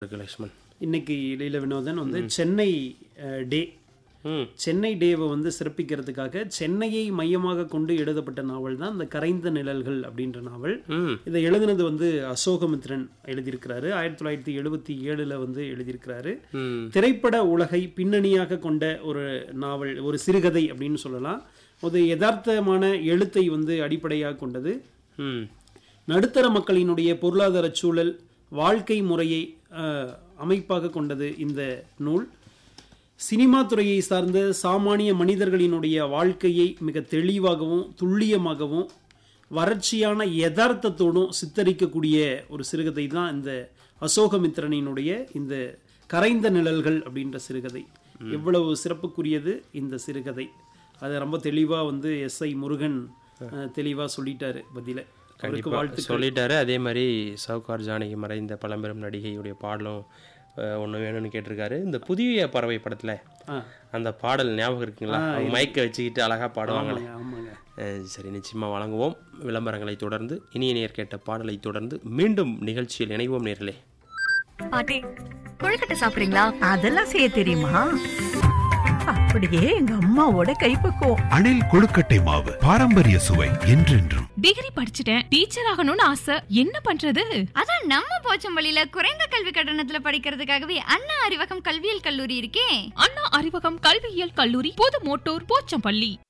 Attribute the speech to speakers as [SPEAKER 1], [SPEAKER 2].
[SPEAKER 1] இருக்கு லக்ஷ்மண்
[SPEAKER 2] இன்னைக்கு லீல வினோதன் வந்து சென்னை அஹ், டே
[SPEAKER 1] ம்
[SPEAKER 2] சென்னை டேவை வந்து சிறப்பிக்கிறதுக்காக சென்னையை மையமாக கொண்டு எழுதப்பட்ட நாவல் தான் இந்த கரைந்த நிழல்கள் அப்படின்ற நாவல்
[SPEAKER 1] ம்
[SPEAKER 2] இதை எழுதினது வந்து அசோகமித்ரன் எழுதியிருக்கிறாரு ஆயிரத்தி தொள்ளாயிரத்தி எழுபத்தி ஏழுல வந்து எழுதியிருக்கிறாரு
[SPEAKER 1] ம்
[SPEAKER 2] திரைப்பட உலகை பின்னணியாக கொண்ட ஒரு நாவல் ஒரு சிறுகதை அப்படின்னு சொல்லலாம் ஒரு யதார்த்தமான எழுத்தை வந்து அடிப்படையாக கொண்டது
[SPEAKER 1] ம்
[SPEAKER 2] நடுத்தர மக்களினுடைய பொருளாதார சூழல் வாழ்க்கை முறையை அஹ், அமைப்பாக கொண்டது இந்த நூல் சினிமா துறையை சார்ந்த சாமானிய மனிதர்களினுடைய வாழ்க்கையை மிக தெளிவாகவும் துல்லியமாகவும் வறட்சியான யதார்த்தத்தோடும் சித்தரிக்கக்கூடிய ஒரு சிறுகதை தான் இந்த அசோகமித்திரனினுடைய இந்த கரைந்த நிழல்கள் அப்படின்ற சிறுகதை எவ்வளவு சிறப்புக்குரியது இந்த சிறுகதை அதை ரொம்ப தெளிவா வந்து எஸ் ஐ முருகன் அஹ், தெளிவா சொல்லிட்டாரு பதில அவருக்கு வாழ்த்து
[SPEAKER 1] சொல்லிட்டாரு அதே மாதிரி சவுகார் ஜானகி மறைந்த பழம்பெரும் நடிகையுடைய பாடலும் ஒன்று வேணும்னு கேட்டிருக்காரு இந்த புதிய பறவை படத்தில்
[SPEAKER 2] ஆ
[SPEAKER 1] அந்த பாடல் ஞாபகம் இருக்குங்களா அவங்க மைக்கை வச்சுக்கிட்டு அழகாக பாடுவாங்களே
[SPEAKER 2] ஆமாங்க ஆமாங்க
[SPEAKER 1] அஹ் சரி நிச்சயமாக வழங்குவோம் விளம்பரங்களை தொடர்ந்து இனிய நேர் கேட்ட பாடலை தொடர்ந்து மீண்டும் நிகழ்ச்சியில் இணைவோம் நேர்களே
[SPEAKER 3] பாட்டி கொழுக்கட்டை சாப்பிடுறீங்களா
[SPEAKER 4] அதெல்லாம் செய்ய தெரியுமா அப்படியே எங்க அம்மாவோட கைப்பக்குவம்
[SPEAKER 5] அணில் கொழுக்கட்டை மாவு பாரம்பரிய சுவை என்றென்றும்
[SPEAKER 6] டிகிரி படிச்சுட்டேன் டீச்சர் ஆகணும்னு ஆசை என்ன பண்றது
[SPEAKER 3] அதான் நம்ம போச்சம்பள்ளியில குறைந்த கல்வி கட்டணத்துல படிக்கிறதுக்காகவே அண்ணா அறிவகம் கல்வியியல் கல்லூரி இருக்கே
[SPEAKER 6] அண்ணா அறிவகம் கல்வியியல் கல்லூரி புது மோட்டூர் போச்சம்பள்ளி